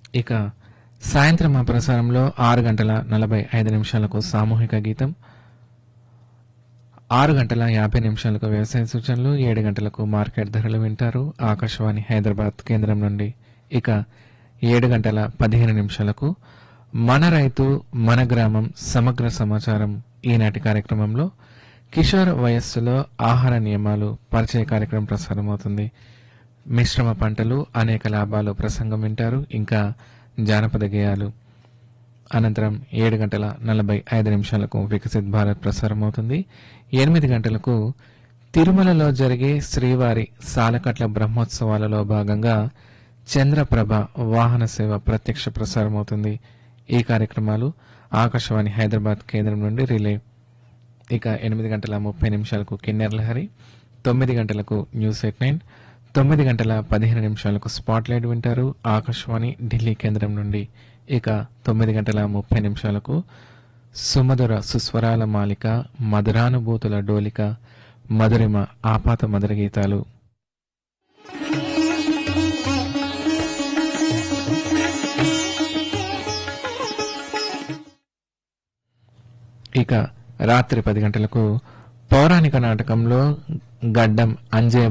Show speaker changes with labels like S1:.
S1: ఇక సాయంత్రం ఆ ప్రసారంలో ఆరు గంటల నలభై ఐదు నిమిషాలకు సామూహిక గీతం ఆరు గంటల యాభై నిమిషాలకు వ్యవసాయ సూచనలు ఏడు గంటలకు మార్కెట్ ధరలు వింటారు ఆకాశవాణి హైదరాబాద్ కేంద్రం నుండి ఇక ఏడు గంటల పదిహేను నిమిషాలకు మన రైతు మన గ్రామం సమగ్ర సమాచారం ఈనాటి కార్యక్రమంలో కిషోర్ వయస్సులో ఆహార నియమాలు పరిచయ కార్యక్రమం ప్రసారమవుతుంది మిశ్రమ పంటలు అనేక లాభాలు ప్రసంగం వింటారు ఇంకా జానపద గేయాలు అనంతరం ఏడు గంటల నలభై ఐదు నిమిషాలకు వికసిత్ భారత్ ప్రసారం అవుతుంది ఎనిమిది గంటలకు తిరుమలలో జరిగే శ్రీవారి సాలకట్ల బ్రహ్మోత్సవాలలో భాగంగా చంద్రప్రభ వాహన సేవ ప్రత్యక్ష ప్రసారం అవుతుంది ఈ కార్యక్రమాలు ఆకాశవాణి హైదరాబాద్ కేంద్రం నుండి రిలే ఇక ఎనిమిది గంటల ముప్పై నిమిషాలకు కిన్నెర్ లహరి తొమ్మిది గంటలకు న్యూస్ ఎయిట్ నైన్ తొమ్మిది గంటల పదిహేను నిమిషాలకు స్పాట్ లైట్ వింటారు ఆకాశవాణి ఢిల్లీ కేంద్రం నుండి ఇక తొమ్మిది గంటల ముప్పై నిమిషాలకు సుమధుర సుస్వరాల మాలిక మధురానుభూతుల డోలిక మధురిమ ఆపాత మధుర గీతాలు ఇక రాత్రి పది గంటలకు పౌరాణిక నాటకంలో గడ్డం అంజయ్య